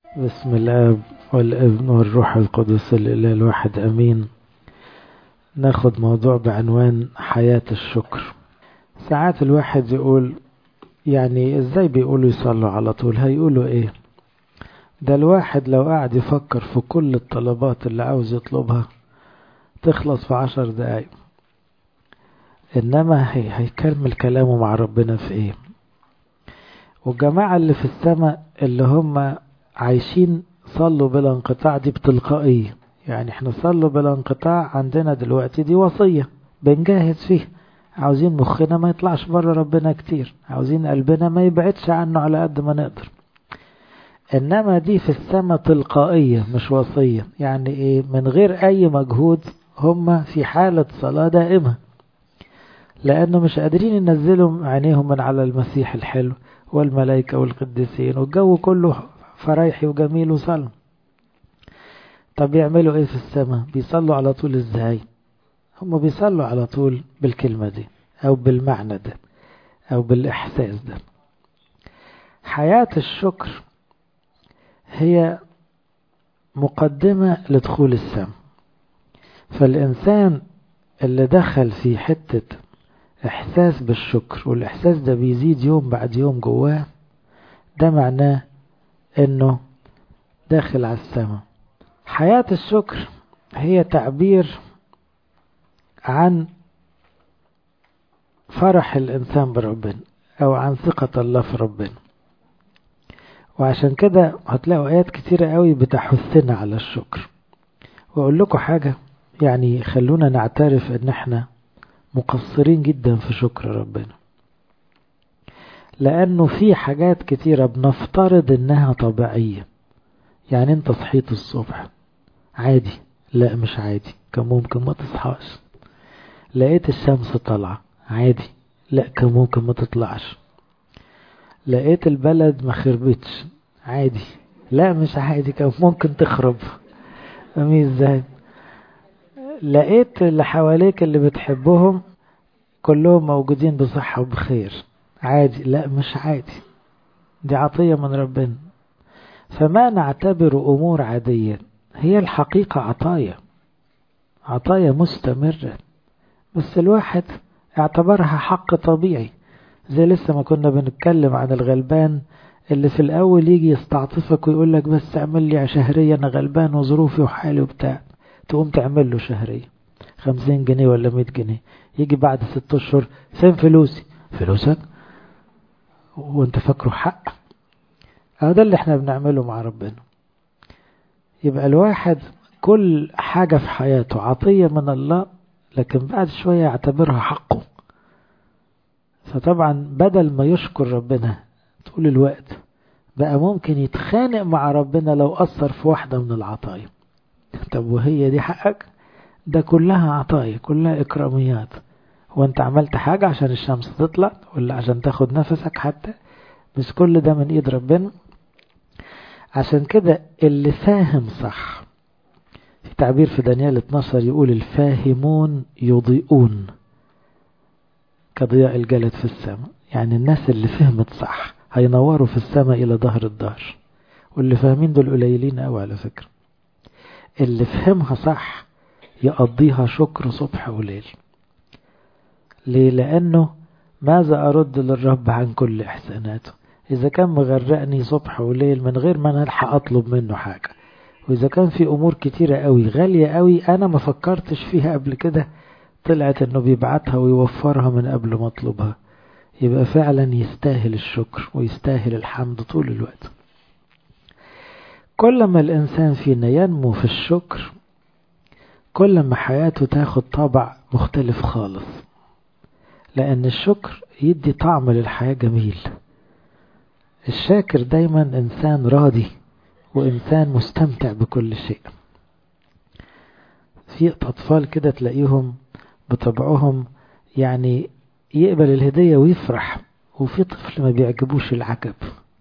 بسم الاب والابن والروح القدس الاله الواحد امين ناخد موضوع بعنوان حياة الشكر ساعات الواحد يقول يعني ازاي بيقولوا يصلوا على طول هيقولوا ايه ده الواحد لو قاعد يفكر في كل الطلبات اللي عاوز يطلبها تخلص في عشر دقايق انما هي هيكمل كلامه مع ربنا في ايه والجماعة اللي في السماء اللي هم عايشين صلوا بلا انقطاع دي بتلقائية يعني احنا صلوا بلا انقطاع عندنا دلوقتي دي وصية بنجاهز فيها عاوزين مخنا ما يطلعش بره ربنا كتير عاوزين قلبنا ما يبعدش عنه على قد ما نقدر انما دي في السماء تلقائية مش وصية يعني ايه من غير اي مجهود هم في حالة صلاة دائمة لانه مش قادرين ينزلوا عينيهم من على المسيح الحلو والملائكة والقديسين والجو كله فرايحي وجميل وصلاة طب يعملوا ايه في السماء بيصلوا على طول ازاي هم بيصلوا على طول بالكلمة دي او بالمعنى ده او بالاحساس ده حياة الشكر هي مقدمة لدخول السماء فالإنسان اللي دخل في حتة إحساس بالشكر والإحساس ده بيزيد يوم بعد يوم جواه ده معناه إنه داخل على السماء حياة الشكر هي تعبير عن فرح الإنسان بربنا أو عن ثقة الله في ربنا وعشان كده هتلاقوا آيات كتيرة قوي بتحثنا على الشكر وأقول لكم حاجة يعني خلونا نعترف إن احنا مقصرين جدا في شكر ربنا لأنه في حاجات كتيرة بنفترض إنها طبيعية يعني أنت صحيت الصبح عادي لا مش عادي كان ممكن ما تصحاش لقيت الشمس طالعة عادي لا كان ممكن ما تطلعش لقيت البلد ما خربتش عادي لا مش عادي كان ممكن تخرب فاهمين ازاي لقيت اللي حواليك اللي بتحبهم كلهم موجودين بصحة وبخير عادي لا مش عادي دي عطية من ربنا فما نعتبر أمور عادية هي الحقيقة عطايا عطايا مستمرة بس الواحد اعتبرها حق طبيعي زي لسه ما كنا بنتكلم عن الغلبان اللي في الأول يجي يستعطفك ويقول لك بس اعمل لي شهرية أنا غلبان وظروفي وحالي وبتاع تقوم تعمل له شهرية خمسين جنيه ولا مية جنيه يجي بعد ست أشهر فين فلوسي فلوسك وانت فاكره حق هذا اللي احنا بنعمله مع ربنا يبقى الواحد كل حاجة في حياته عطية من الله لكن بعد شوية يعتبرها حقه فطبعا بدل ما يشكر ربنا طول الوقت بقى ممكن يتخانق مع ربنا لو أثر في واحدة من العطايا طب وهي دي حقك ده كلها عطايا كلها إكراميات هو أنت عملت حاجة عشان الشمس تطلع ولا عشان تاخد نفسك حتى مش كل ده من إيد ربنا عشان كده اللي فاهم صح في تعبير في دانيال 12 يقول الفاهمون يضيئون كضياء الجلد في السماء يعني الناس اللي فهمت صح هينوروا في السماء إلى ظهر الدهر واللي فاهمين دول قليلين قوي على فكرة اللي فهمها صح يقضيها شكر صبح وليل ليه لأنه ماذا أرد للرب عن كل إحساناته إذا كان مغرقني صبح وليل من غير ما نلحق أطلب منه حاجة وإذا كان في أمور كتيرة قوي غالية قوي أنا ما فكرتش فيها قبل كده طلعت إنه بيبعتها ويوفرها من قبل ما أطلبها يبقى فعلا يستاهل الشكر ويستاهل الحمد طول الوقت كل ما الإنسان فينا ينمو في الشكر كل ما حياته تاخد طابع مختلف خالص لأن الشكر يدي طعم للحياة جميل الشاكر دايما إنسان راضي وإنسان مستمتع بكل شيء في أطفال كده تلاقيهم بطبعهم يعني يقبل الهدية ويفرح وفي طفل ما بيعجبوش العجب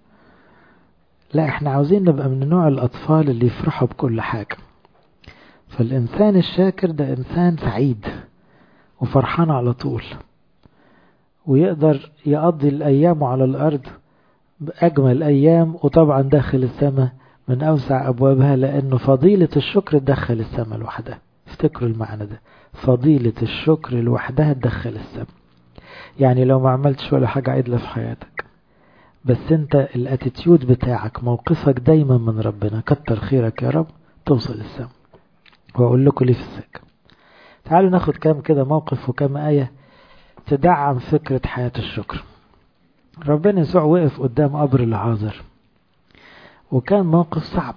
لا احنا عاوزين نبقى من نوع الأطفال اللي يفرحوا بكل حاجة فالإنسان الشاكر ده إنسان سعيد وفرحان على طول ويقدر يقضي الأيام على الأرض بأجمل أيام وطبعا داخل السماء من أوسع أبوابها لأنه فضيلة الشكر تدخل السماء لوحدها افتكروا المعنى ده فضيلة الشكر لوحدها تدخل السماء يعني لو ما عملتش ولا حاجة عدلة في حياتك بس انت الاتيتيود بتاعك موقفك دايما من ربنا كتر خيرك يا رب توصل السماء واقول لكم ليه في السكة تعالوا ناخد كام كده موقف وكام آية تدعم فكرة حياة الشكر ربنا يسوع وقف قدام قبر العازر وكان موقف صعب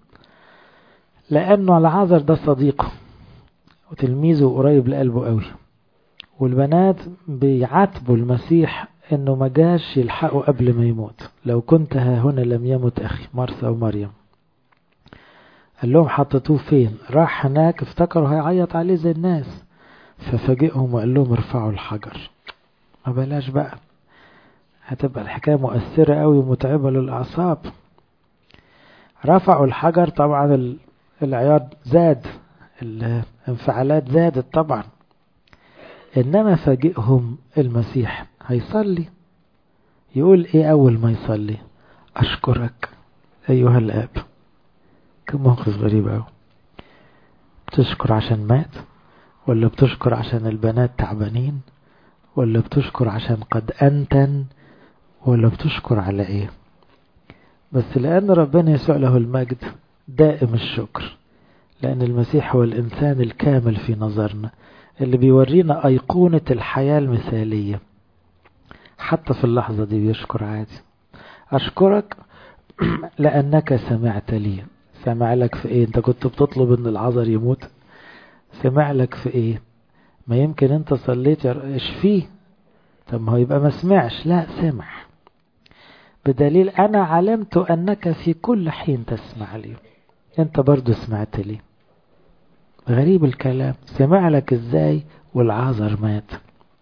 لأنه العازر ده صديقه وتلميذه قريب لقلبه قوي والبنات بيعاتبوا المسيح انه ما جاش يلحقه قبل ما يموت لو كنت ها هنا لم يمت اخي مرثا ومريم قال لهم حطيتوه فين راح هناك افتكروا هيعيط عليه زي الناس ففاجئهم وقال لهم ارفعوا الحجر ما بلاش بقى هتبقى الحكاية مؤثرة قوي ومتعبة للأعصاب رفعوا الحجر طبعا العياط زاد الانفعالات زادت طبعا إنما فاجئهم المسيح هيصلي يقول إيه أول ما يصلي أشكرك أيها الآب كم موقف غريب أوي بتشكر عشان مات ولا بتشكر عشان البنات تعبانين ولا بتشكر عشان قد أنتن ولا بتشكر على إيه بس لأن ربنا يسوع له المجد دائم الشكر لأن المسيح هو الإنسان الكامل في نظرنا اللي بيورينا أيقونة الحياة المثالية حتى في اللحظة دي بيشكر عادي أشكرك لأنك سمعت لي سمع لك في إيه أنت كنت بتطلب أن العذر يموت سمع لك في إيه ما يمكن أنت صليت اشفيه طب ما هو يبقى ما سمعش لا سمع بدليل أنا علمت أنك في كل حين تسمع لي أنت برضو سمعت لي غريب الكلام سمع لك ازاي والعازر مات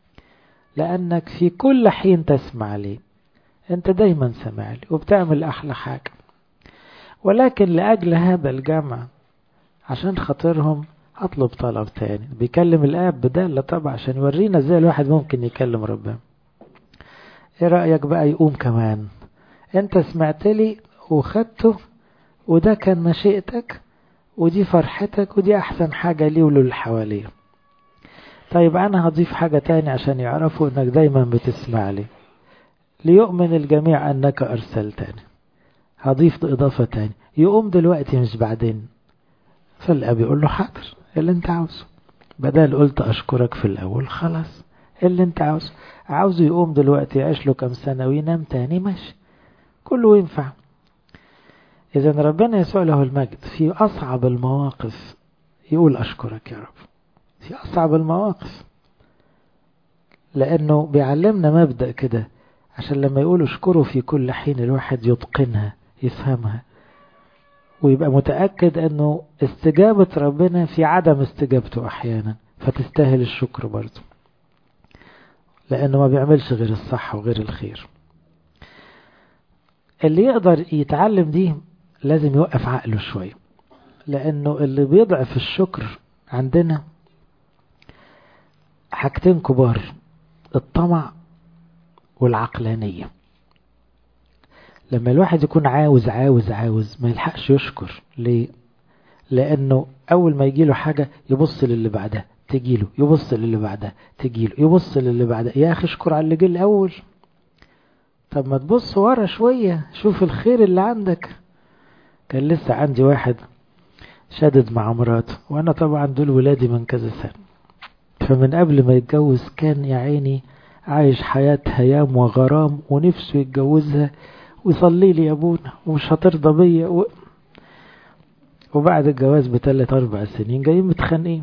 لأنك في كل حين تسمع لي أنت دايما سمع لي وبتعمل أحلى حاجة ولكن لأجل هذا الجمع عشان خاطرهم هطلب طلب تاني بيكلم الآب بدالة طبعا عشان يورينا ازاي الواحد ممكن يكلم ربنا ايه رأيك بقى يقوم كمان انت سمعت لي وخدته وده كان مشيئتك ودي فرحتك ودي أحسن حاجة لي وللي حواليه طيب أنا هضيف حاجة تاني عشان يعرفوا أنك دايما بتسمع لي ليؤمن الجميع أنك أرسلتني هضيف إضافة تاني يقوم دلوقتي مش بعدين فالأب يقول له حاضر اللي انت عاوزه بدل قلت أشكرك في الأول خلاص اللي انت عاوزه عاوزه يقوم دلوقتي يعيش له كام سنة وينام تاني ماشي كله ينفع إذا ربنا يسوع له المجد في أصعب المواقف يقول أشكرك يا رب في أصعب المواقف لأنه بيعلمنا مبدأ كده عشان لما يقول اشكره في كل حين الواحد يتقنها يفهمها ويبقى متأكد أنه استجابة ربنا في عدم استجابته أحيانا فتستاهل الشكر برضه لأنه ما بيعملش غير الصح وغير الخير اللي يقدر يتعلم دي لازم يوقف عقله شوية لأنه اللي بيضعف الشكر عندنا حاجتين كبار الطمع والعقلانية لما الواحد يكون عاوز عاوز عاوز ما يلحقش يشكر ليه لأنه أول ما يجيله حاجة يبص للي بعدها تجيله يبص للي بعدها تجيله يبص للي بعدها يا أخي اشكر على اللي جه الأول طب ما تبص ورا شوية شوف الخير اللي عندك كان لسه عندي واحد شدد مع مراته وانا طبعا دول ولادي من كذا سنة فمن قبل ما يتجوز كان يا عيني عايش حياة هيام وغرام ونفسه يتجوزها ويصلي لي يا ابونا ومش هترضى بيا و... وبعد الجواز بثلاث اربع سنين جايين متخانقين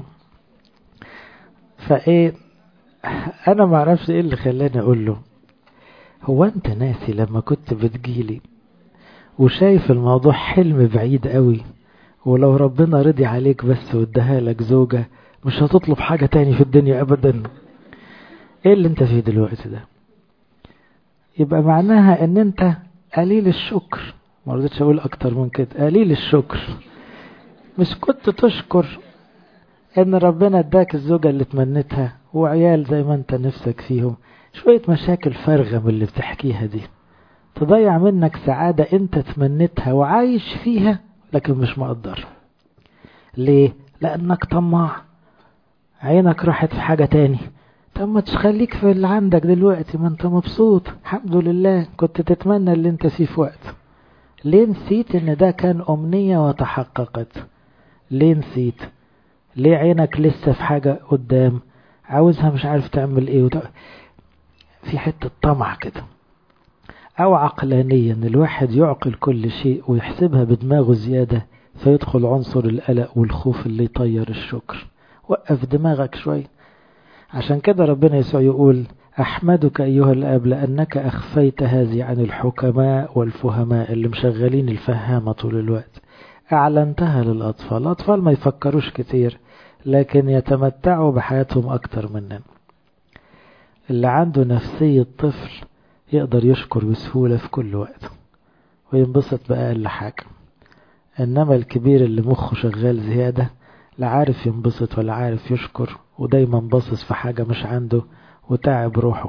فايه انا ما اعرفش ايه اللي خلاني اقول له هو انت ناسي لما كنت بتجيلي وشايف الموضوع حلم بعيد قوي ولو ربنا رضي عليك بس واداها لك زوجة مش هتطلب حاجة تاني في الدنيا ابدا ايه اللي انت فيه دلوقتي ده يبقى معناها ان انت قليل الشكر ما رضيتش اقول اكتر من كده قليل الشكر مش كنت تشكر ان ربنا اداك الزوجة اللي تمنتها وعيال زي ما انت نفسك فيهم شوية مشاكل فارغة من اللي بتحكيها دي تضيع منك سعادة انت تمنيتها وعايش فيها لكن مش مقدر ليه لانك طماع عينك راحت في حاجة تاني طب ما تخليك في اللي عندك دلوقتي ما انت مبسوط الحمد لله كنت تتمنى اللي انت فيه في وقت ليه نسيت ان ده كان امنية وتحققت ليه نسيت ليه عينك لسه في حاجة قدام عاوزها مش عارف تعمل ايه وت... في حتة طمع كده او عقلانية ان الواحد يعقل كل شيء ويحسبها بدماغه زيادة فيدخل عنصر القلق والخوف اللي يطير الشكر وقف دماغك شوية عشان كده ربنا يسوع يقول أحمدك أيها الأب لأنك أخفيت هذه عن الحكماء والفهماء اللي مشغلين الفهامة طول الوقت أعلنتها للأطفال الأطفال ما يفكروش كتير لكن يتمتعوا بحياتهم أكتر مننا اللي عنده نفسية طفل يقدر يشكر بسهولة في كل وقت وينبسط بأقل حاجة إنما الكبير اللي مخه شغال زيادة لا عارف ينبسط ولا عارف يشكر ودايما باصص في حاجة مش عنده وتعب روحه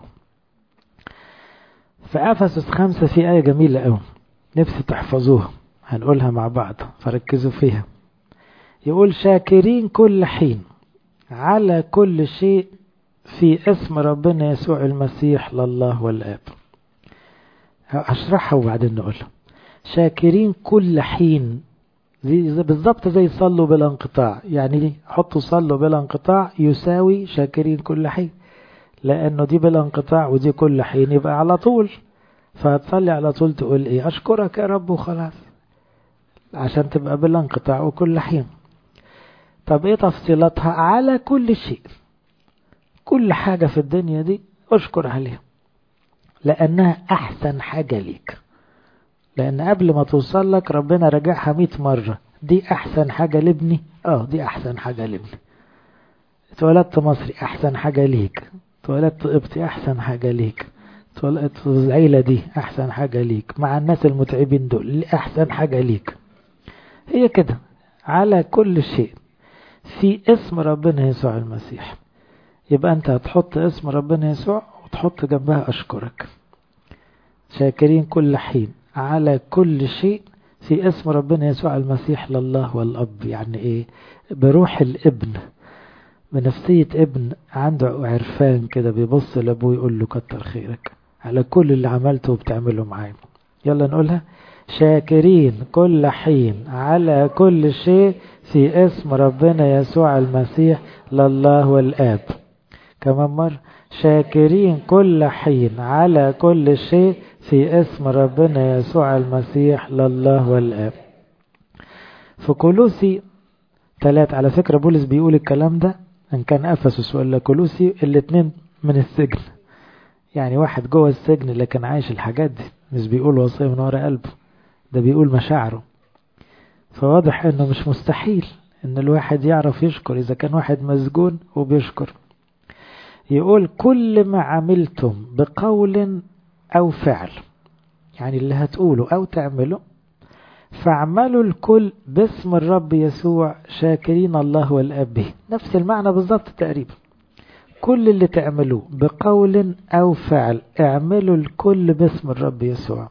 في أفسس خمسة في آية جميلة أوي نفسي تحفظوها هنقولها مع بعض فركزوا فيها يقول شاكرين كل حين على كل شيء في اسم ربنا يسوع المسيح لله والآب هشرحها وبعدين نقولها شاكرين كل حين زي بالظبط زي صلوا بلا انقطاع يعني حطوا صلوا بلا انقطاع يساوي شاكرين كل حين لانه دي بلا انقطاع ودي كل حين يبقى على طول فهتصلي على طول تقول ايه اشكرك يا رب وخلاص عشان تبقى بلا انقطاع وكل حين طب ايه تفصيلاتها على كل شيء كل حاجة في الدنيا دي اشكر عليها لانها احسن حاجة ليك لان قبل ما توصل لك ربنا رجعها مئة مرة دي احسن حاجة لابني اه دي احسن حاجة لابني اتولدت مصري احسن حاجة ليك اتولدت قبطي احسن حاجة ليك اتولدت في العيلة دي احسن حاجة ليك مع الناس المتعبين دول احسن حاجة ليك هي كده على كل شيء في اسم ربنا يسوع المسيح يبقى انت هتحط اسم ربنا يسوع وتحط جنبها اشكرك شاكرين كل حين على كل شيء في اسم ربنا يسوع المسيح لله والأب يعني إيه بروح الابن بنفسية ابن عنده عرفان كده بيبص لأبوه يقول له كتر خيرك على كل اللي عملته وبتعمله معايا يلا نقولها شاكرين كل حين على كل شيء في اسم ربنا يسوع المسيح لله والآب كمان مرة شاكرين كل حين على كل شيء في اسم ربنا يسوع المسيح لله والآب في كولوسي ثلاث على فكرة بولس بيقول الكلام ده ان كان افسس ولا كولوسي الاتنين من السجن يعني واحد جوه السجن لكن عايش الحاجات دي مش بيقول وصية من ورا قلبه ده بيقول مشاعره فواضح انه مش مستحيل ان الواحد يعرف يشكر اذا كان واحد مسجون وبيشكر يقول كل ما عملتم بقول أو فعل يعني اللي هتقوله أو تعمله فاعملوا الكل باسم الرب يسوع شاكرين الله والآب به نفس المعنى بالظبط تقريبا كل اللي تعملوه بقول أو فعل اعملوا الكل باسم الرب يسوع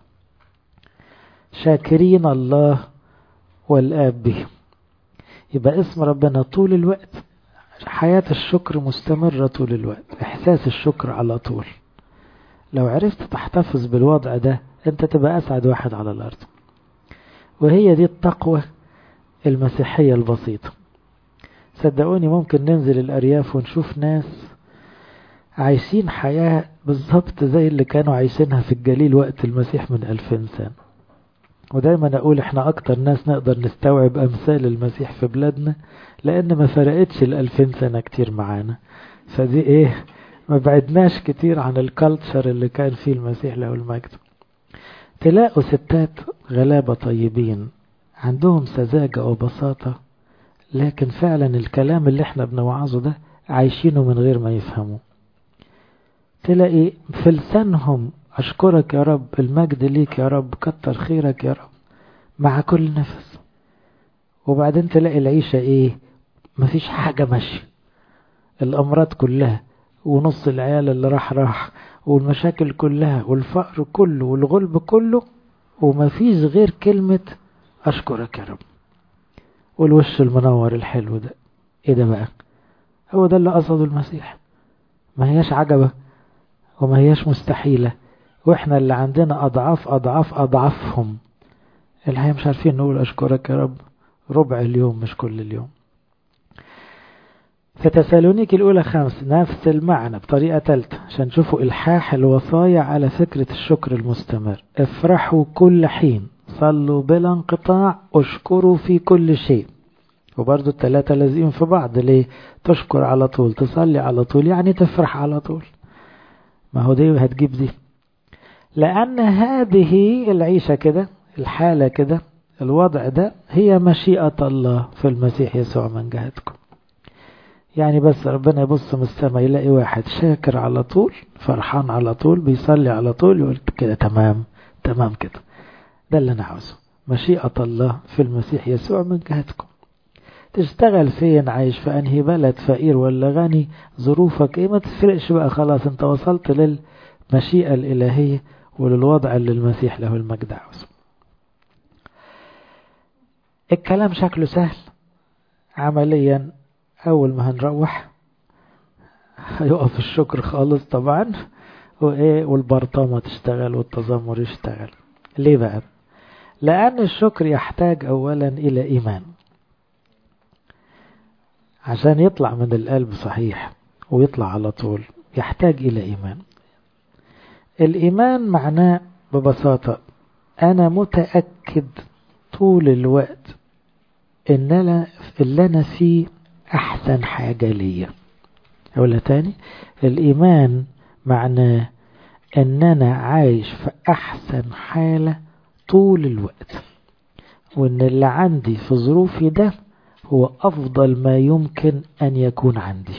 شاكرين الله والآب به يبقى اسم ربنا طول الوقت حياة الشكر مستمرة طول الوقت إحساس الشكر على طول لو عرفت تحتفظ بالوضع ده أنت تبقى أسعد واحد على الأرض وهي دي التقوى المسيحية البسيطة صدقوني ممكن ننزل الأرياف ونشوف ناس عايشين حياة بالظبط زي اللي كانوا عايشينها في الجليل وقت المسيح من ألفين سنة ودايما أقول إحنا أكتر ناس نقدر نستوعب أمثال المسيح في بلادنا لأن ما فرقتش الألفين سنة كتير معانا فدي إيه ما بعدناش كتير عن الكالتشر اللي كان فيه المسيح له المجد تلاقوا ستات غلابة طيبين عندهم سذاجة وبساطة لكن فعلا الكلام اللي احنا بنوعظه ده عايشينه من غير ما يفهموا تلاقي في لسانهم أشكرك يا رب المجد ليك يا رب كتر خيرك يا رب مع كل نفس وبعدين تلاقي العيشة ايه مفيش حاجة ماشية الأمراض كلها ونص العيال اللي راح راح والمشاكل كلها والفقر كله والغلب كله ومفيش غير كلمة أشكرك يا رب والوش المنور الحلو ده ايه ده بقى هو ده اللي قصده المسيح ما هياش عجبة وما هياش مستحيلة واحنا اللي عندنا أضعاف أضعاف أضعافهم اللي هي مش عارفين نقول أشكرك يا رب ربع اليوم مش كل اليوم في تسالونيك الأولى خمس نفس المعنى بطريقة ثالثة عشان تشوفوا إلحاح الوصايا على فكرة الشكر المستمر افرحوا كل حين صلوا بلا انقطاع اشكروا في كل شيء وبرضو الثلاثة لازقين في بعض ليه تشكر على طول تصلي على طول يعني تفرح على طول ما هو دي هتجيب دي لأن هذه العيشة كده الحالة كده الوضع ده هي مشيئة الله في المسيح يسوع من جهتكم يعني بس ربنا يبص من السماء يلاقي واحد شاكر على طول فرحان على طول بيصلي على طول يقول كده تمام تمام كده ده اللي انا عاوزه مشيئة الله في المسيح يسوع من جهتكم تشتغل فين عايش في انهي بلد فقير ولا غني ظروفك ايه ما تفرقش بقى خلاص انت وصلت للمشيئة الالهية وللوضع اللي المسيح له المجد عاوزه الكلام شكله سهل عمليا أول ما هنروح هيقف الشكر خالص طبعا وإيه والبرطامة تشتغل والتذمر يشتغل ليه بقى لأن الشكر يحتاج أولا إلى إيمان عشان يطلع من القلب صحيح ويطلع على طول يحتاج إلى إيمان الإيمان معناه ببساطة أنا متأكد طول الوقت إن أنا اللي أنا فيه أحسن حاجة ليا أقولها تاني الإيمان معناه إن أنا عايش في أحسن حالة طول الوقت وإن اللي عندي في ظروفي ده هو أفضل ما يمكن أن يكون عندي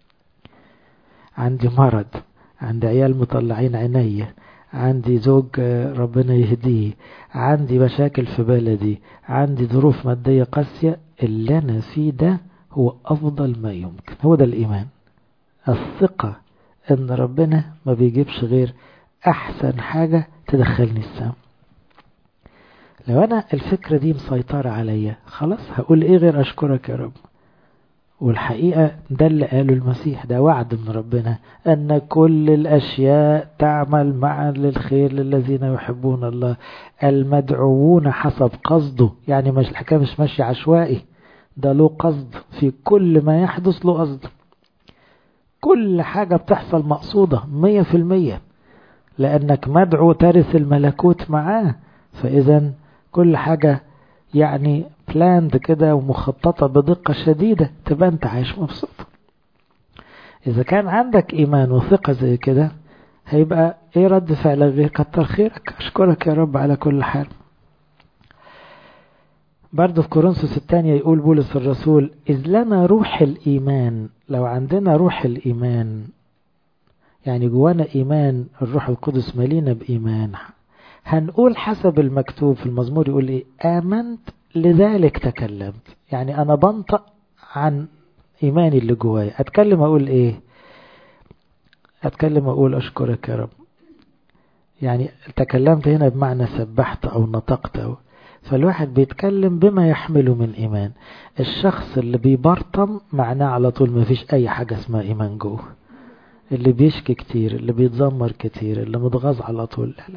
عندي مرض عندي عيال مطلعين عينيا عندي زوج ربنا يهديه عندي مشاكل في بلدي عندي ظروف مادية قاسية اللي أنا فيه ده هو أفضل ما يمكن هو ده الإيمان الثقة أن ربنا ما بيجيبش غير أحسن حاجة تدخلني السام لو أنا الفكرة دي مسيطرة عليا خلاص هقول إيه غير أشكرك يا رب والحقيقة ده اللي قاله المسيح ده وعد من ربنا أن كل الأشياء تعمل معا للخير للذين يحبون الله المدعوون حسب قصده يعني مش الحكاية مش ماشية عشوائي ده له قصد في كل ما يحدث له قصد كل حاجة بتحصل مقصودة مية في المية لأنك مدعو ترث الملكوت معاه فإذا كل حاجة يعني بلاند كده ومخططة بدقة شديدة تبقى أنت عايش مبسوط إذا كان عندك إيمان وثقة زي كده هيبقى إيه رد فعلك غير كتر خيرك أشكرك يا رب على كل حال برضه في كورنثوس الثانية يقول بولس الرسول إذ لنا روح الإيمان لو عندنا روح الإيمان يعني جوانا إيمان الروح القدس ملينا بإيمان هنقول حسب المكتوب في المزمور يقول إيه آمنت لذلك تكلمت يعني أنا بنطق عن إيماني اللي جوايا أتكلم أقول إيه أتكلم أقول أشكرك يا رب يعني تكلمت هنا بمعنى سبحت أو نطقت أو فالواحد بيتكلم بما يحمله من إيمان الشخص اللي بيبرطم معناه على طول ما فيش أي حاجة اسمها إيمان جوه اللي بيشكي كتير اللي بيتذمر كتير اللي متغاظ على طول لا لا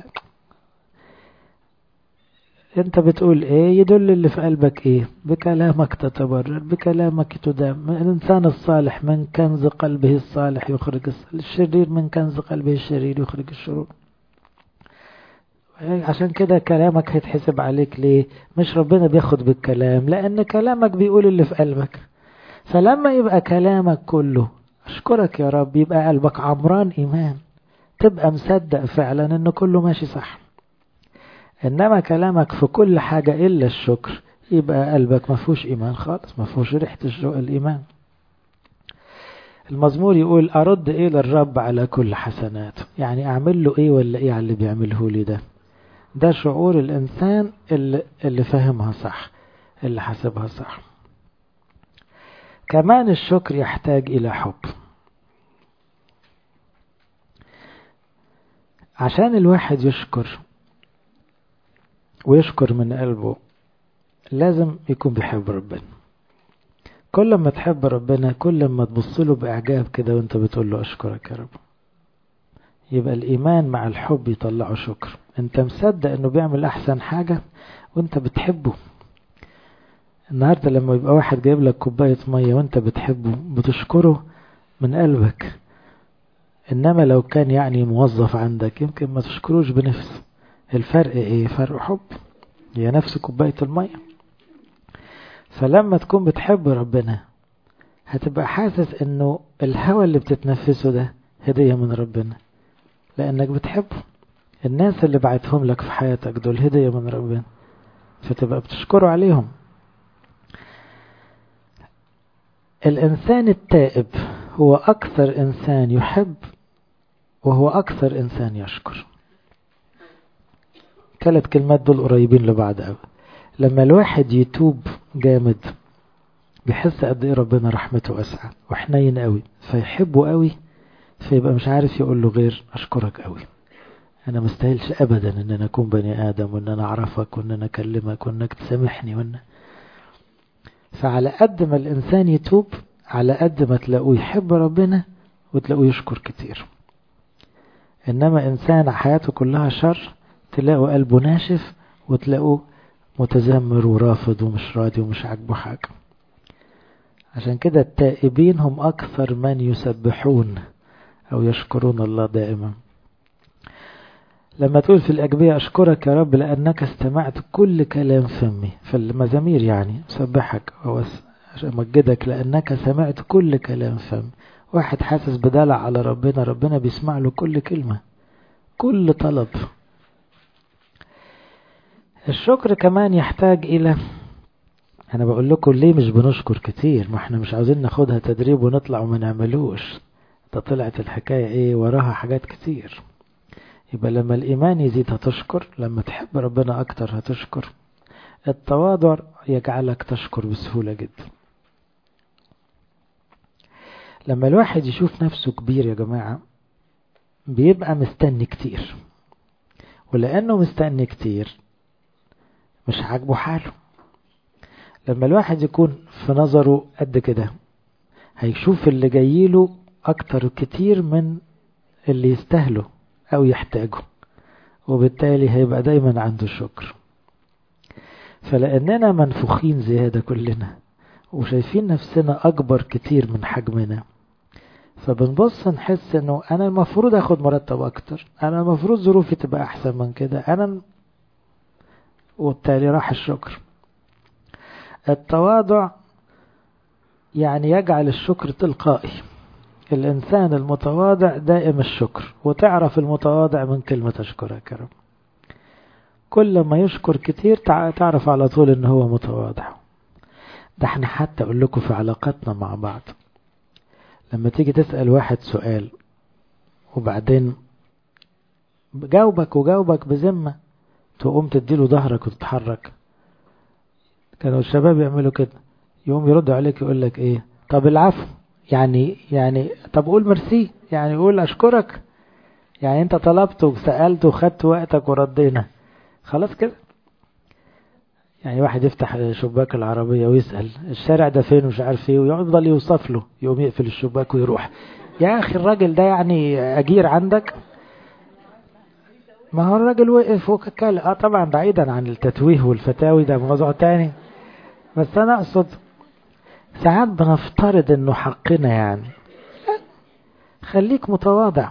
انت بتقول ايه يدل اللي في قلبك ايه بكلامك تتبرر بكلامك تدام الانسان الصالح من كنز قلبه الصالح يخرج الشرير من كنز قلبه الشرير يخرج الشرور عشان كده كلامك هيتحسب عليك ليه مش ربنا بياخد بالكلام لان كلامك بيقول اللي في قلبك فلما يبقى كلامك كله اشكرك يا رب يبقى قلبك عمران ايمان تبقى مصدق فعلا ان كله ماشي صح انما كلامك في كل حاجة الا الشكر يبقى قلبك ما فيهوش ايمان خالص ما فيهوش ريحة الايمان المزمور يقول ارد ايه للرب على كل حسناته يعني اعمل له ايه ولا ايه على اللي بيعمله لي ده ده شعور الانسان اللي, اللي فهمها صح اللي حسبها صح كمان الشكر يحتاج الى حب عشان الواحد يشكر ويشكر من قلبه لازم يكون بيحب ربنا كل ما تحب ربنا كل ما تبص له بإعجاب كده وانت بتقول له أشكرك يا رب يبقى الإيمان مع الحب يطلعه شكر انت مصدق انه بيعمل أحسن حاجة وانت بتحبه النهاردة لما يبقى واحد جايب لك كوباية مية وانت بتحبه بتشكره من قلبك انما لو كان يعني موظف عندك يمكن ما تشكروش بنفس الفرق ايه فرق حب هي نفس كوباية المية فلما تكون بتحب ربنا هتبقى حاسس انه الهوى اللي بتتنفسه ده هدية من ربنا لانك بتحبه الناس اللي بعتهم لك في حياتك دول هدية من ربنا فتبقى بتشكره عليهم الإنسان التائب هو أكثر إنسان يحب وهو أكثر إنسان يشكر ثلاث كلمات دول قريبين لبعض قوي لما الواحد يتوب جامد بيحس قد ايه ربنا رحمته واسعة وحنين قوي فيحبه قوي فيبقى مش عارف يقول له غير اشكرك قوي انا مستاهلش ابدا ان انا اكون بني ادم وان انا اعرفك وان انا اكلمك وانك تسامحني وان فعلى قد ما الانسان يتوب على قد ما تلاقوه يحب ربنا وتلاقوه يشكر كتير انما انسان حياته كلها شر تلاقوا قلبه ناشف وتلاقوه متذمر ورافض ومش راضي ومش عاجبه حاجة عشان كده التائبين هم أكثر من يسبحون أو يشكرون الله دائما لما تقول في الأجبية أشكرك يا رب لأنك استمعت كل كلام فمي في المزامير يعني سبحك أمجدك لأنك سمعت كل كلام فمي واحد حاسس بدلع على ربنا ربنا بيسمع له كل كلمة كل طلب الشكر كمان يحتاج إلى أنا بقول لكم ليه مش بنشكر كتير ما احنا مش عاوزين ناخدها تدريب ونطلع وما نعملوش ده طلعت الحكاية ايه وراها حاجات كتير يبقى لما الإيمان يزيد هتشكر لما تحب ربنا أكتر هتشكر التواضع يجعلك تشكر بسهولة جدا لما الواحد يشوف نفسه كبير يا جماعة بيبقى مستني كتير ولأنه مستني كتير مش عاجبه حاله لما الواحد يكون في نظره قد كده هيشوف اللي جايله أكتر كتير من اللي يستاهله أو يحتاجه وبالتالي هيبقى دايما عنده شكر فلأننا منفوخين زيادة كلنا وشايفين نفسنا أكبر كتير من حجمنا فبنبص نحس انه انا المفروض اخد مرتب اكتر انا المفروض ظروفي تبقى احسن من كده انا وبالتالي راح الشكر التواضع يعني يجعل الشكر تلقائي الإنسان المتواضع دائم الشكر وتعرف المتواضع من كلمة أشكرك يا رب كل ما يشكر كتير تعرف على طول إن هو متواضع ده احنا حتى أقول لكم في علاقاتنا مع بعض لما تيجي تسأل واحد سؤال وبعدين جاوبك وجاوبك بذمة تقوم تديله ظهرك وتتحرك كانوا الشباب يعملوا كده يقوم يردوا عليك يقول لك ايه طب العفو يعني يعني طب قول ميرسي يعني قول اشكرك يعني انت طلبت وسألت وخدت وقتك وردينا خلاص كده يعني واحد يفتح شباك العربية ويسأل الشارع ده فين ومش عارف ايه ويفضل يوصف له يقوم يقفل الشباك ويروح يا اخي الراجل ده يعني اجير عندك ما هو الراجل وقف وكال اه طبعا بعيدا عن التتويه والفتاوي ده موضوع تاني بس انا اقصد ساعات بنفترض انه حقنا يعني خليك متواضع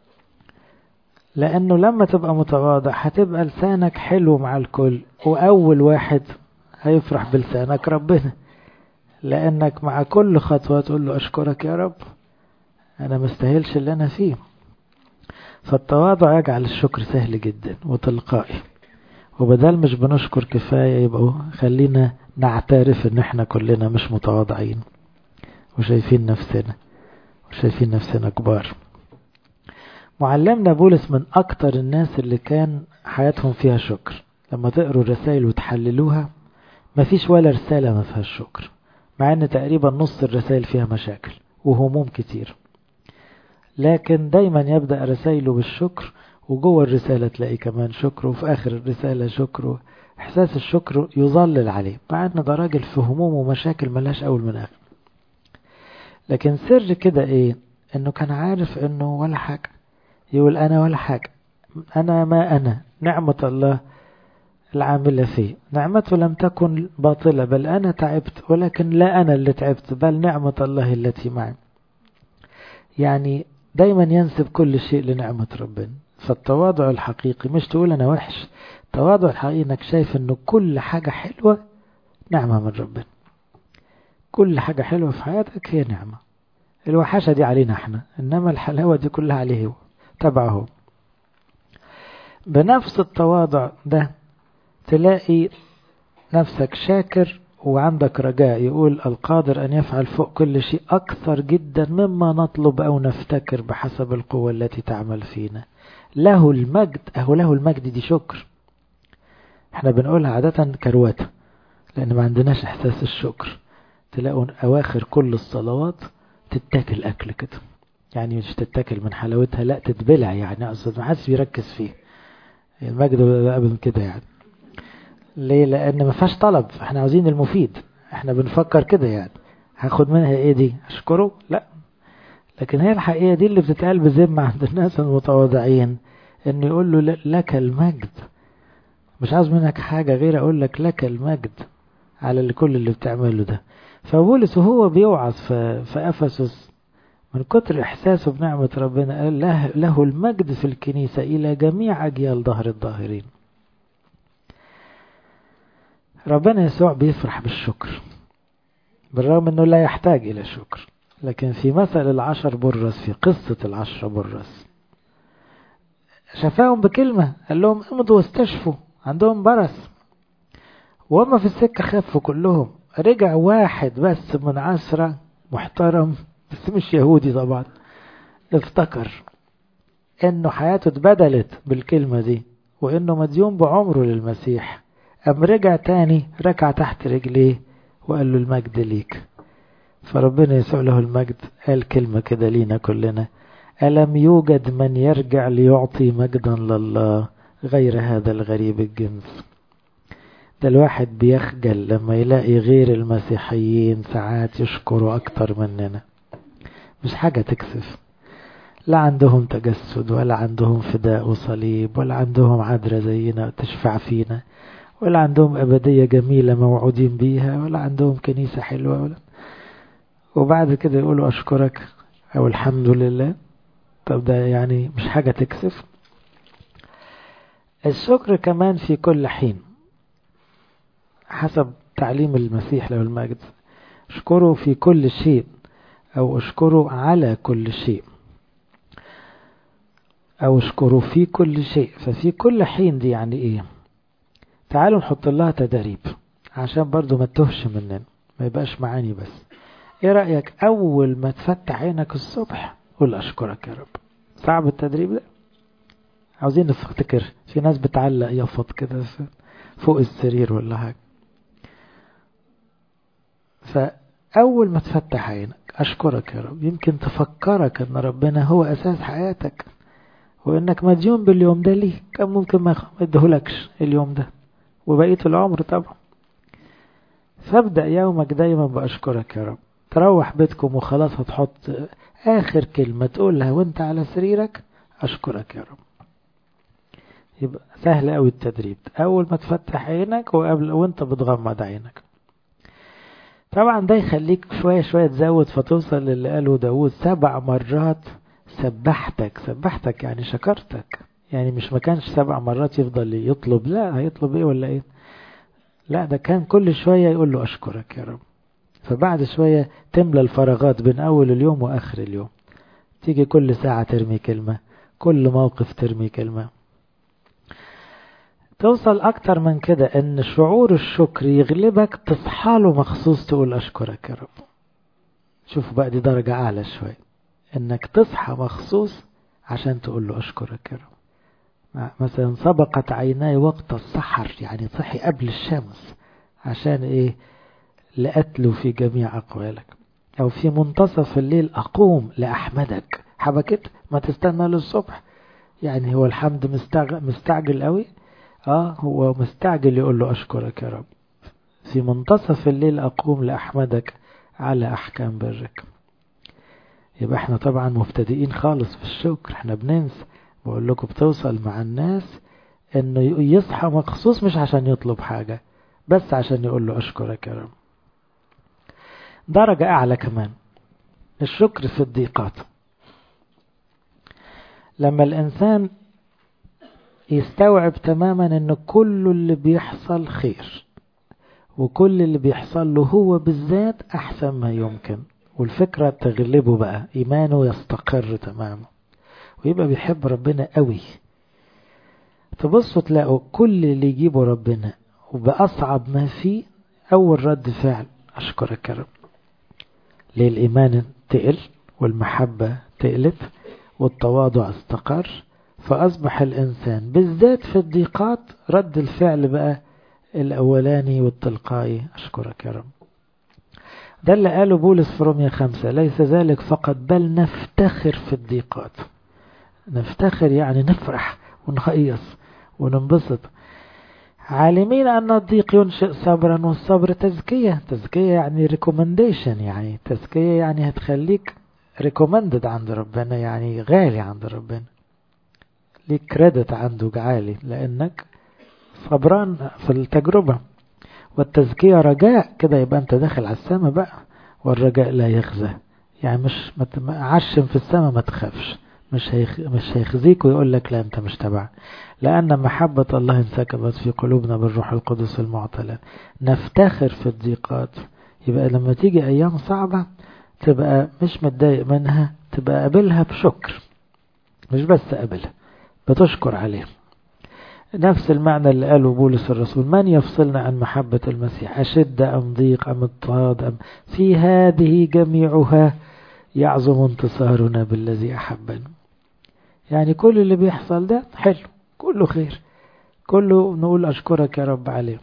لانه لما تبقى متواضع هتبقى لسانك حلو مع الكل واول واحد هيفرح بلسانك ربنا لانك مع كل خطوة تقول له اشكرك يا رب انا مستاهلش اللي انا فيه فالتواضع يجعل الشكر سهل جدا وتلقائي وبدل مش بنشكر كفاية يبقوا خلينا نعترف ان احنا كلنا مش متواضعين وشايفين نفسنا وشايفين نفسنا كبار معلمنا بولس من اكتر الناس اللي كان حياتهم فيها شكر لما تقروا الرسائل وتحللوها مفيش ولا رسالة ما فيهاش شكر مع ان تقريبا نص الرسائل فيها مشاكل وهموم كتير لكن دايما يبدأ رسائله بالشكر وجوه الرسالة تلاقي كمان شكر وفي آخر الرسالة شكر إحساس الشكر يظلل عليه مع إن ده راجل في هموم ومشاكل ملاش أول من آخر لكن سر كده إيه إنه كان عارف إنه ولا حاجة يقول أنا ولا حاجة أنا ما أنا نعمة الله العاملة فيه نعمته لم تكن باطلة بل أنا تعبت ولكن لا أنا اللي تعبت بل نعمة الله التي معي يعني دايما ينسب كل شيء لنعمة ربنا فالتواضع الحقيقي مش تقول أنا وحش التواضع الحقيقي إنك شايف إنه كل حاجة حلوة نعمة من ربنا كل حاجة حلوة في حياتك هي نعمة الوحشة دي علينا احنا إنما الحلاوة دي كلها عليه هو تبعه بنفس التواضع ده تلاقي نفسك شاكر وعندك رجاء يقول القادر أن يفعل فوق كل شيء أكثر جدا مما نطلب أو نفتكر بحسب القوة التي تعمل فينا له المجد أهو له المجد دي شكر احنا بنقولها عادة كرواتة لأن ما عندناش إحساس الشكر تلاقوا أواخر كل الصلوات تتاكل أكل كده يعني مش تتاكل من حلاوتها لا تتبلع يعني أقصد ما حدش بيركز فيه المجد بقى من كده يعني ليه لان ما فيهاش طلب احنا عاوزين المفيد احنا بنفكر كده يعني هاخد منها ايه دي اشكره لا لكن هي الحقيقه دي اللي بتتقال بذمه عند الناس المتواضعين ان يقول له لك المجد مش عاوز منك حاجه غير اقول لك لك المجد على اللي كل اللي بتعمله ده فبولس وهو بيوعظ في, في افسس من كتر احساسه بنعمه ربنا قال له, له المجد في الكنيسه الى جميع اجيال ظهر الظاهرين ربنا يسوع بيفرح بالشكر بالرغم انه لا يحتاج الى شكر لكن في مثل العشر برص في قصة العشر برص شفاهم بكلمة قال لهم امضوا واستشفوا عندهم برص وهم في السكة خفوا كلهم رجع واحد بس من عشرة محترم بس مش يهودي طبعا افتكر انه حياته اتبدلت بالكلمة دي وانه مديون بعمره للمسيح قام رجع تاني ركع تحت رجليه وقال له المجد ليك فربنا يسوع له المجد قال كلمة كده لينا كلنا ألم يوجد من يرجع ليعطي مجدا لله غير هذا الغريب الجنس ده الواحد بيخجل لما يلاقي غير المسيحيين ساعات يشكروا أكتر مننا مش حاجة تكسف لا عندهم تجسد ولا عندهم فداء وصليب ولا عندهم عذرة زينا تشفع فينا ولا عندهم أبدية جميلة موعودين بيها ولا عندهم كنيسة حلوة ولا وبعد كده يقولوا أشكرك أو الحمد لله طب ده يعني مش حاجة تكسف الشكر كمان في كل حين حسب تعليم المسيح له المجد اشكره في كل شيء أو اشكره على كل شيء أو اشكره في كل شيء ففي كل حين دي يعني إيه تعالوا نحط لها تدريب عشان برضو ما تهش مننا ما يبقاش معاني بس ايه رأيك اول ما تفتح عينك الصبح قول اشكرك يا رب صعب التدريب ده عاوزين نفتكر في ناس بتعلق يفط كده فوق السرير ولا حاجة فأول ما تفتح عينك أشكرك يا رب يمكن تفكرك أن ربنا هو أساس حياتك وإنك مديون باليوم ده ليه كان ممكن ما يدهلكش اليوم ده وبقية العمر طبعا فابدأ يومك دايما بأشكرك يا رب تروح بيتكم وخلاص هتحط آخر كلمة تقولها وانت على سريرك أشكرك يا رب يبقى سهل قوي التدريب أول ما تفتح عينك وقبل وانت بتغمض عينك طبعا ده يخليك شوية شوية تزود فتوصل للي قاله داود سبع مرات سبحتك سبحتك يعني شكرتك يعني مش ما كانش سبع مرات يفضل يطلب لا هيطلب ايه ولا ايه لا ده كان كل شوية يقول له أشكرك يا رب فبعد شوية تملى الفراغات بين أول اليوم وآخر اليوم تيجي كل ساعة ترمي كلمة كل موقف ترمي كلمة توصل أكتر من كده إن شعور الشكر يغلبك تصحاله مخصوص تقول أشكرك يا رب شوفوا بقى دي درجة أعلى شوية إنك تصحى مخصوص عشان تقول له أشكرك يا رب مثلا سبقت عيناي وقت السحر يعني صحي قبل الشمس عشان ايه لأتلو في جميع أقوالك أو في منتصف الليل أقوم لأحمدك حبكت ما تستنى للصبح يعني هو الحمد مستعجل, مستعجل قوي اه هو مستعجل يقول له أشكرك يا رب في منتصف الليل أقوم لأحمدك على أحكام برك يبقى احنا طبعا مبتدئين خالص في الشكر احنا بننسى بقول لكم بتوصل مع الناس انه يصحى مخصوص مش عشان يطلب حاجة بس عشان يقول له اشكرك يا رب درجة اعلى كمان الشكر في الضيقات لما الانسان يستوعب تماما ان كل اللي بيحصل خير وكل اللي بيحصل له هو بالذات احسن ما يمكن والفكرة تغلبه بقى ايمانه يستقر تماما ويبقى بيحب ربنا قوي تبصوا تلاقوا كل اللي يجيبه ربنا وبأصعب ما فيه أول رد فعل أشكرك يا رب ليه الإيمان تقل والمحبة تقلت والتواضع استقر فأصبح الإنسان بالذات في الضيقات رد الفعل بقى الأولاني والتلقائي أشكرك يا رب ده اللي قاله بولس في رومية خمسة ليس ذلك فقط بل نفتخر في الضيقات نفتخر يعني نفرح ونهيص وننبسط عالمين أن الضيق ينشئ صبرا والصبر تزكية تزكية يعني ريكومنديشن يعني تزكية يعني هتخليك ريكومندد عند ربنا يعني غالي عند ربنا ليك كريدت عنده عالي لأنك صبران في التجربة والتزكية رجاء كده يبقى أنت داخل على السماء بقى والرجاء لا يخزى يعني مش عشم في السماء ما تخافش مش هيخ... مش هيخزيك ويقول لك لا انت مش تبع لان محبة الله انسكبت في قلوبنا بالروح القدس المعتلى نفتخر في الضيقات يبقى لما تيجي ايام صعبة تبقى مش متضايق منها تبقى قابلها بشكر مش بس قابلها بتشكر عليه نفس المعنى اللي قاله بولس الرسول من يفصلنا عن محبة المسيح أشد أم ضيق أم اضطهاد أم في هذه جميعها يعظم انتصارنا بالذي أحبنا يعني كل اللي بيحصل ده حلو كله خير كله نقول أشكرك يا رب عليه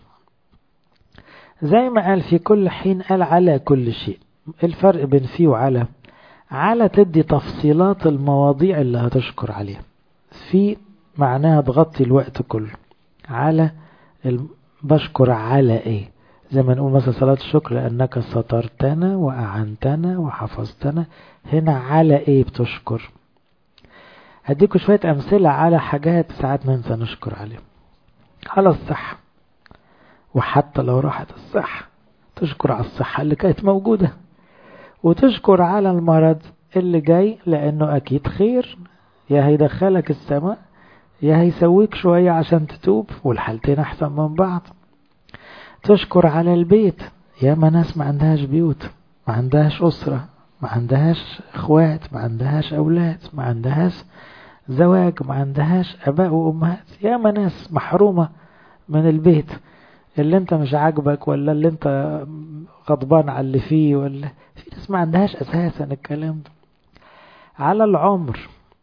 زي ما قال في كل حين قال على كل شيء الفرق بين فيه وعلى على تدي تفصيلات المواضيع اللي هتشكر عليها في معناها تغطي الوقت كله على بشكر على ايه زي ما نقول مثلا صلاة الشكر لأنك سترتنا وأعنتنا وحفظتنا هنا على ايه بتشكر هديكوا شوية أمثلة على حاجات ساعات ننسى نشكر عليهم على الصحة وحتى لو راحت الصحة تشكر على الصحة اللي كانت موجودة وتشكر على المرض اللي جاي لأنه أكيد خير يا هيدخلك السماء يا هيسويك شوية عشان تتوب والحالتين أحسن من بعض تشكر على البيت يا ما ناس ما عندهاش بيوت ما عندهاش أسرة ما عندهاش اخوات ما عندهاش أولاد ما عندهاش زواج ما عندهاش أباء وأمهات يا ما ناس محرومة من البيت اللي انت مش عاجبك ولا اللي انت غضبان على اللي فيه ولا في ناس ما عندهاش أساسا الكلام ده على العمر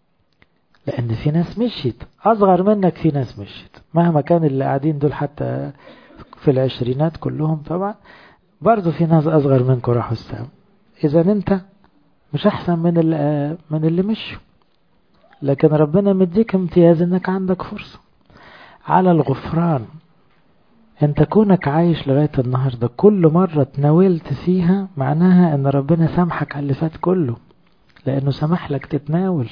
لأن في ناس مشيت أصغر منك في ناس مشيت مهما كان اللي قاعدين دول حتى في العشرينات كلهم طبعا برضو في ناس أصغر منك راحوا السام إذا أنت مش أحسن من اللي, من اللي مشوا لكن ربنا مديك امتياز أنك عندك فرصة على الغفران أنت كونك عايش لغاية النهاردة كل مرة تناولت فيها معناها أن ربنا سامحك على اللي فات كله لأنه سمح لك تتناول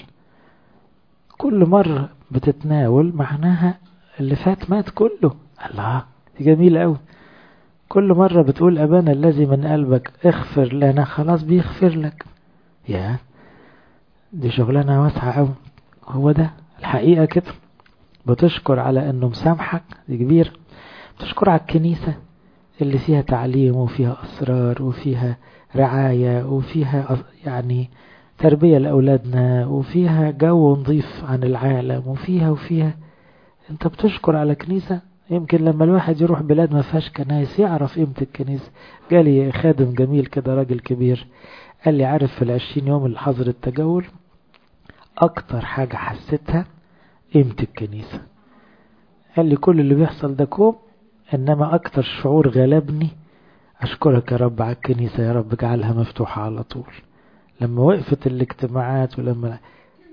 كل مرة بتتناول معناها اللي فات مات كله الله دي جميلة أوي كل مرة بتقول أبانا الذي من قلبك اغفر لنا خلاص بيغفر لك يا دي شغلانة واسعة أوي هو ده الحقيقة كده بتشكر على أنه مسامحك دي كبيرة بتشكر على الكنيسة اللي فيها تعليم وفيها أسرار وفيها رعاية وفيها يعني تربية لأولادنا وفيها جو نظيف عن العالم وفيها وفيها انت بتشكر على كنيسة يمكن لما الواحد يروح بلاد ما فيهاش كنايس يعرف قيمة الكنيسة جالي خادم جميل كده راجل كبير قال لي عارف في العشرين يوم اللي حظر التجول أكتر حاجة حسيتها قيمة الكنيسة قال لي كل اللي بيحصل ده كوم إنما أكتر شعور غلبني أشكرك يا رب على الكنيسة يا رب اجعلها مفتوحة على طول لما وقفت الاجتماعات ولما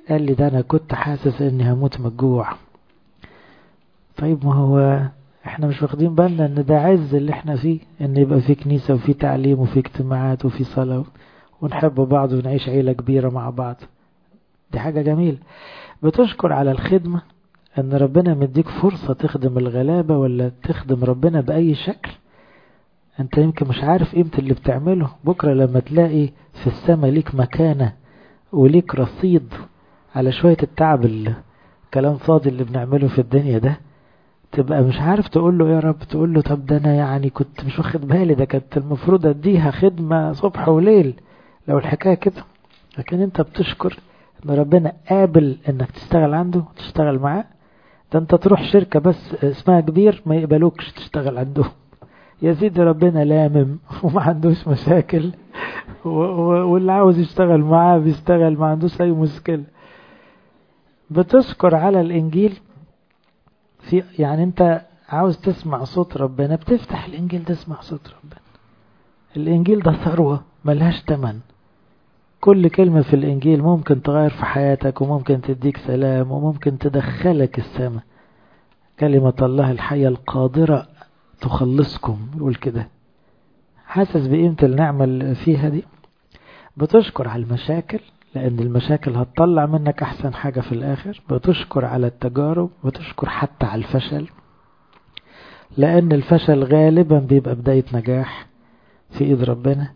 قال لي ده أنا كنت حاسس إني هموت من الجوع طيب ما هو احنا مش واخدين بالنا ان ده عز اللي احنا فيه ان يبقى في كنيسة وفي تعليم وفي اجتماعات وفي صلاة ونحب بعض ونعيش عيلة كبيرة مع بعض دي حاجة جميلة بتشكر على الخدمة ان ربنا مديك فرصة تخدم الغلابة ولا تخدم ربنا بأي شكل انت يمكن مش عارف قيمة اللي بتعمله بكرة لما تلاقي في السماء ليك مكانة وليك رصيد على شوية التعب الكلام فاضي اللي بنعمله في الدنيا ده تبقى مش عارف تقول له يا رب تقول له طب ده انا يعني كنت مش واخد بالي ده كانت المفروض اديها خدمة صبح وليل لو الحكاية كده لكن انت بتشكر ان ربنا قابل انك تشتغل عنده تشتغل معاه ده انت تروح شركة بس اسمها كبير ما يقبلوكش تشتغل عندهم يا سيدي ربنا لامم وما عندوش مشاكل واللي عاوز يشتغل معاه بيشتغل ما عندوش اي مشكلة بتشكر على الانجيل في يعني انت عاوز تسمع صوت ربنا بتفتح الانجيل تسمع صوت ربنا الانجيل ده ثروة ملهاش تمن كل كلمة في الانجيل ممكن تغير في حياتك وممكن تديك سلام وممكن تدخلك السماء كلمة الله الحية القادرة تخلصكم يقول كده حاسس بقيمة النعمة اللي فيها دي بتشكر على المشاكل لأن المشاكل هتطلع منك أحسن حاجة في الآخر بتشكر على التجارب بتشكر حتى على الفشل لأن الفشل غالبا بيبقى بداية نجاح في إيد ربنا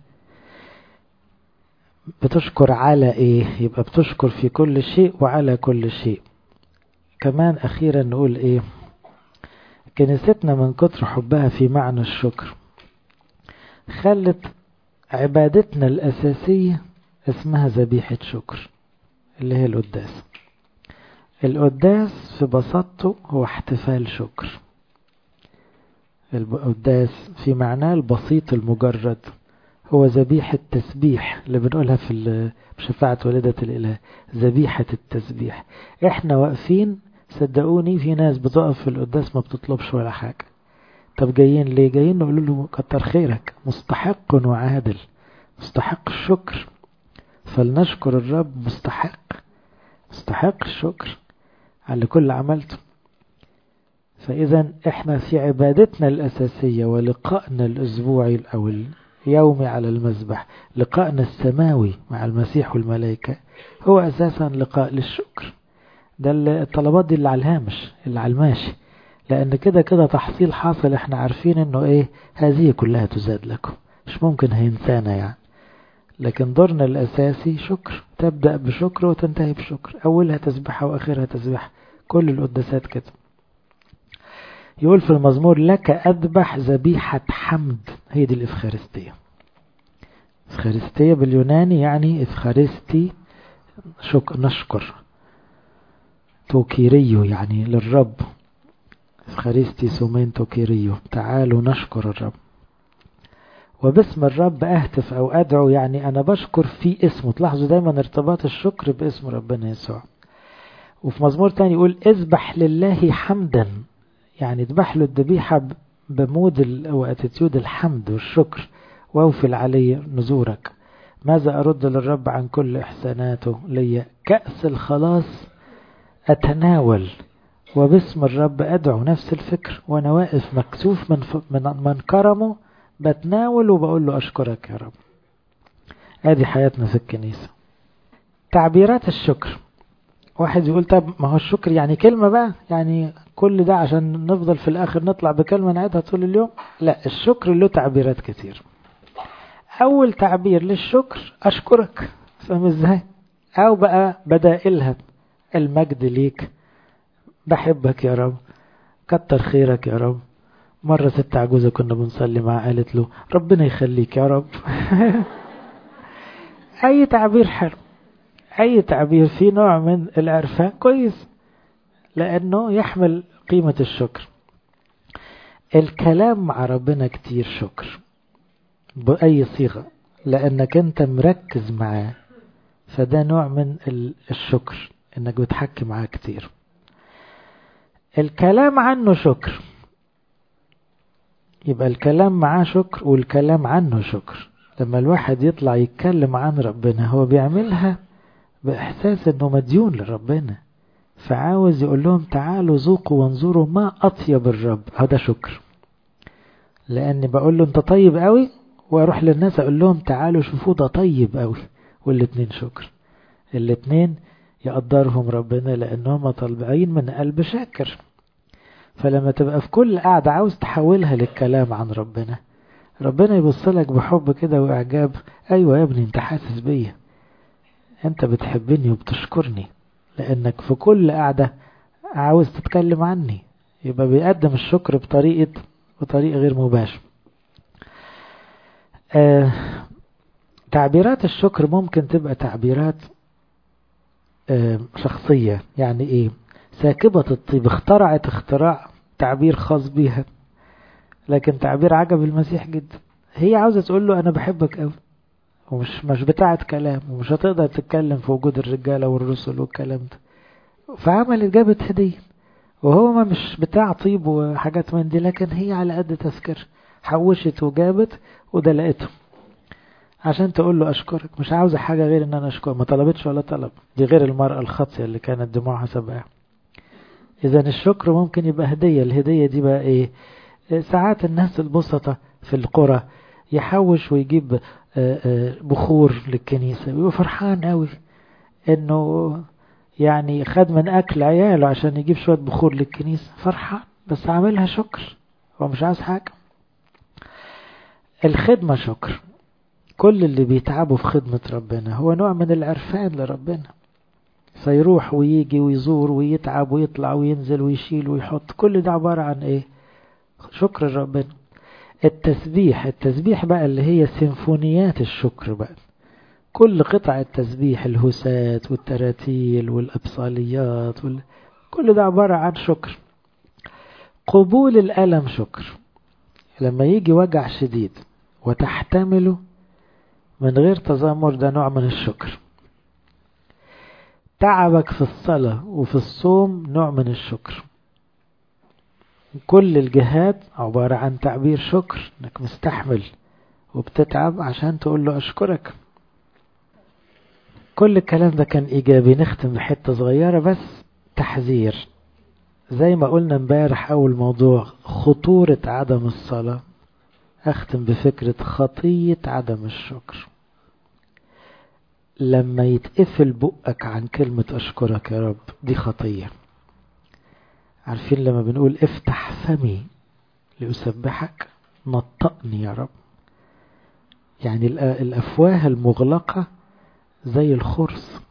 بتشكر على إيه يبقى بتشكر في كل شيء وعلى كل شيء كمان أخيرا نقول إيه كنيستنا من كتر حبها في معنى الشكر خلت عبادتنا الأساسية اسمها ذبيحة شكر اللي هي القداس القداس في بساطته هو احتفال شكر القداس في معناه البسيط المجرد هو ذبيحة تسبيح اللي بنقولها في شفاعة والدة الإله ذبيحة التسبيح احنا واقفين صدقوني في ناس بتقف في القداس ما بتطلبش ولا حاجة طب جايين ليه جايين نقول له كتر خيرك مستحق وعادل مستحق الشكر فلنشكر الرب مستحق مستحق الشكر على كل عملته فإذا احنا في عبادتنا الأساسية ولقائنا الأسبوعي أو اليومي على المذبح لقائنا السماوي مع المسيح والملائكة هو أساسا لقاء للشكر ده الطلبات دي اللي على الهامش اللي على الماشي لأن كده كده تحصيل حاصل احنا عارفين انه ايه هذه كلها تزاد لكم مش ممكن هينسانا يعني لكن دورنا الأساسي شكر تبدأ بشكر وتنتهي بشكر أولها تسبحة وآخرها تسبحة كل القداسات كده يقول في المزمور لك أذبح ذبيحة حمد هي دي الإفخارستية إفخارستية باليوناني يعني إفخارستي شك نشكر توكيريو يعني للرب إفخارستي سومين توكيريو تعالوا نشكر الرب وباسم الرب أهتف أو أدعو يعني أنا بشكر في اسمه تلاحظوا دايما ارتباط الشكر باسم ربنا يسوع وفي مزمور تاني يقول اذبح لله حمدا يعني اذبح له الذبيحة بمود واتيتيود الحمد والشكر واوفل علي نزورك ماذا أرد للرب عن كل إحساناته لي كأس الخلاص أتناول وباسم الرب أدعو نفس الفكر وأنا واقف مكسوف من, من, من كرمه بتناول وبقول له أشكرك يا رب ادي حياتنا في الكنيسة تعبيرات الشكر واحد يقول طب ما هو الشكر يعني كلمة بقى يعني كل ده عشان نفضل في الآخر نطلع بكلمة نعيدها طول اليوم لا الشكر له تعبيرات كتير أول تعبير للشكر أشكرك فاهم ازاي أو بقى بدائلها المجد ليك بحبك يا رب كتر خيرك يا رب مرة ست عجوزة كنا بنصلي معها قالت له ربنا يخليك يا رب أي تعبير حلو أي تعبير فيه نوع من العرفان كويس لأنه يحمل قيمة الشكر الكلام مع ربنا كتير شكر بأي صيغة لأنك أنت مركز معاه فده نوع من الشكر أنك بتحكي معاه كتير الكلام عنه شكر يبقى الكلام معاه شكر والكلام عنه شكر لما الواحد يطلع يتكلم عن ربنا هو بيعملها بإحساس أنه مديون لربنا فعاوز يقول لهم تعالوا ذوقوا وانظروا ما أطيب الرب هذا شكر لأني بقول له أنت طيب قوي وأروح للناس أقول لهم تعالوا شوفوا ده طيب قوي والاتنين شكر الاتنين يقدرهم ربنا لأنهم طالبين من قلب شاكر فلما تبقى في كل قعدة عاوز تحولها للكلام عن ربنا ربنا يبص لك بحب كده وإعجاب أيوة يا ابني أنت حاسس بيا أنت بتحبني وبتشكرني لأنك في كل قعدة عاوز تتكلم عني يبقى بيقدم الشكر بطريقة بطريقة غير مباشرة آه تعبيرات الشكر ممكن تبقى تعبيرات آه شخصية يعني ايه ساكبة الطيب اخترعت اختراع تعبير خاص بيها لكن تعبير عجب المسيح جدا هي عاوزة تقول له انا بحبك قوي ومش مش بتاعت كلام ومش هتقدر تتكلم في وجود الرجالة والرسل والكلام ده فعملت جابت هدية وهو ما مش بتاع طيب وحاجات من دي لكن هي على قد تذكر حوشت وجابت وده لقيته عشان تقول له أشكرك مش عاوزة حاجة غير إن أنا أشكر ما طلبتش ولا طلب دي غير المرأة الخاطية اللي كانت دموعها سبقها إذا الشكر ممكن يبقى هدية الهدية دي بقى إيه ساعات الناس البسطة في القرى يحوش ويجيب بخور للكنيسة بيبقى فرحان قوي إنه يعني خد من أكل عياله عشان يجيب شوية بخور للكنيسة فرحان بس عاملها شكر هو مش عايز حاجة الخدمة شكر كل اللي بيتعبوا في خدمة ربنا هو نوع من العرفان لربنا فيروح ويجي ويزور ويتعب ويطلع وينزل ويشيل ويحط كل ده عبارة عن ايه شكر ربنا التسبيح التسبيح بقى اللي هي سيمفونيات الشكر بقى كل قطع التسبيح الهسات والتراتيل والأبصاليات وال... كل ده عبارة عن شكر قبول الألم شكر لما يجي وجع شديد وتحتمله من غير تذمر ده نوع من الشكر تعبك في الصلاة وفي الصوم نوع من الشكر كل الجهات عبارة عن تعبير شكر انك مستحمل وبتتعب عشان تقول له اشكرك كل الكلام ده كان ايجابي نختم بحتة صغيرة بس تحذير زي ما قلنا امبارح اول موضوع خطورة عدم الصلاة اختم بفكرة خطية عدم الشكر لما يتقفل بقك عن كلمة أشكرك يا رب دي خطية عارفين لما بنقول افتح فمي لأسبحك نطقني يا رب يعني الأفواه المغلقة زي الخرس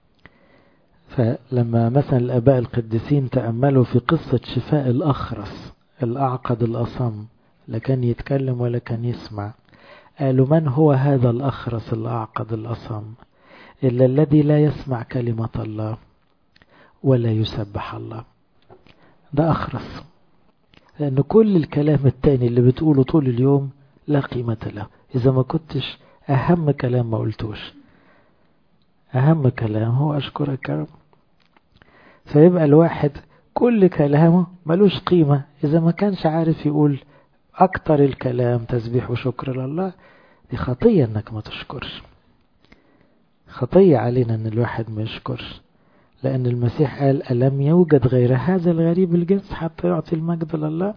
فلما مثلا الآباء القديسين تأملوا في قصة شفاء الأخرس الأعقد الأصم لا كان يتكلم ولا كان يسمع قالوا من هو هذا الأخرس الأعقد الأصم إلا الذي لا يسمع كلمة الله ولا يسبح الله ده أخرس لأن كل الكلام التاني اللي بتقوله طول اليوم لا قيمة له إذا ما كنتش أهم كلام ما قلتوش أهم كلام هو أشكرك يا رب فيبقى الواحد كل كلامه ملوش قيمة إذا ما كانش عارف يقول أكتر الكلام تسبيح وشكر لله دي خطية إنك ما تشكرش خطية علينا إن الواحد ما يشكرش لأن المسيح قال ألم يوجد غير هذا الغريب الجنس حتى يعطي المجد لله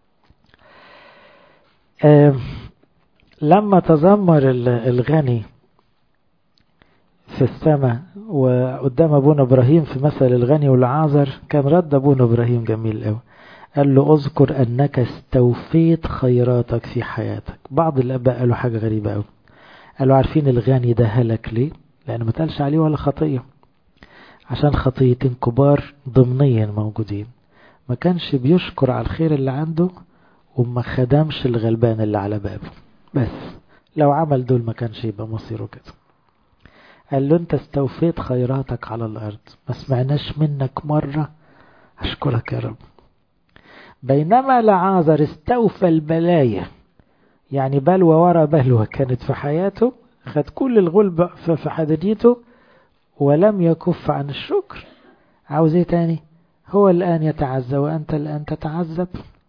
آه لما تذمر الغني في السماء وقدام أبونا إبراهيم في مثل الغني والعازر كان رد أبونا إبراهيم جميل قوي قال له اذكر أنك استوفيت خيراتك في حياتك بعض الآباء قالوا حاجة غريبة قوي قالوا عارفين الغني ده هلك ليه لأنه ما تقالش عليه ولا خطية عشان خطيتين كبار ضمنيا موجودين ما كانش بيشكر على الخير اللي عنده وما خدمش الغلبان اللي على بابه بس لو عمل دول ما كانش يبقى مصيره كده قال له انت استوفيت خيراتك على الارض ما سمعناش منك مرة اشكرك يا رب بينما لعازر استوفى البلايا يعني بلوى ورا بلوى كانت في حياته خد كل الغلب في حدنيته ولم يكف عن الشكر عاوز ايه تاني هو الآن يتعزى وأنت الآن تتعذب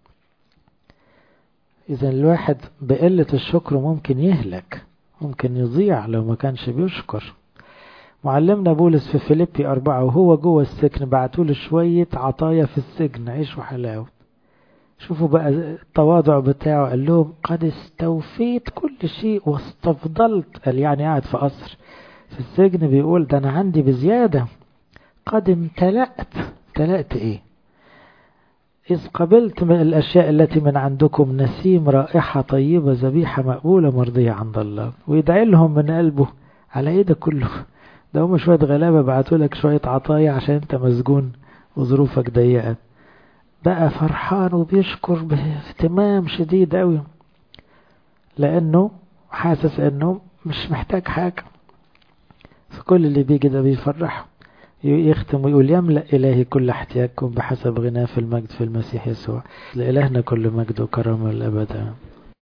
إذا الواحد بقلة الشكر ممكن يهلك ممكن يضيع لو ما كانش بيشكر معلمنا بولس في فيليبي أربعة وهو جوه السجن بعتوا له شوية عطايا في السجن عيش وحلاوة شوفوا بقى التواضع بتاعه قال لهم قد استوفيت كل شيء واستفضلت قال يعني قاعد في قصر في السجن بيقول ده أنا عندي بزيادة قد امتلأت امتلأت إيه إذ قبلت من الأشياء التي من عندكم نسيم رائحة طيبة ذبيحة مقبولة مرضية عند الله ويدعي لهم من قلبه على إيه ده كله ده هم شوية غلابة بعتوا لك شوية عطايا عشان أنت مسجون وظروفك ضيقة بقى فرحان وبيشكر باهتمام شديد أوي لأنه حاسس أنه مش محتاج حاجة فكل اللي بيجي ده بيفرحه يختم ويقول يملأ إلهي كل احتياجكم بحسب غناه في المجد في المسيح يسوع لإلهنا كل مجد وكرم الأبد